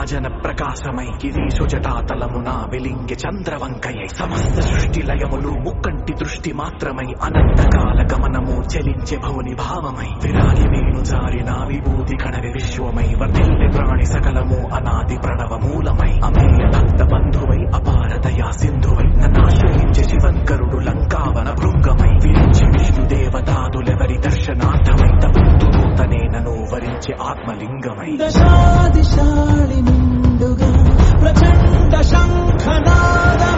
నీరాజన ప్రకాశమై గిరీశు జటాతలమున విలింగి చంద్రవంకయై సమస్త సృష్టి లయములు ముక్కంటి దృష్టి మాత్రమై అనంతకాల గమనము చలించే భవుని భావమై విరాగి వేణు జారిన విభూతి కణవి విశ్వమై వర్ధిల్లె ప్రాణి సకలము అనాది ప్రణవ మూలమై అమేయ భక్త బంధువై అపార దయా సింధువై నన్నాశ్రయించే శివంకరుడు లంకావన భృంగమై విరించి విష్ణు దేవతాదులెవరి దర్శనార్థమై తపంతును తనేనను వరించే ఆత్మలింగమై దశాదిశాలి నిండుగా ప్రచండ శంఖనాద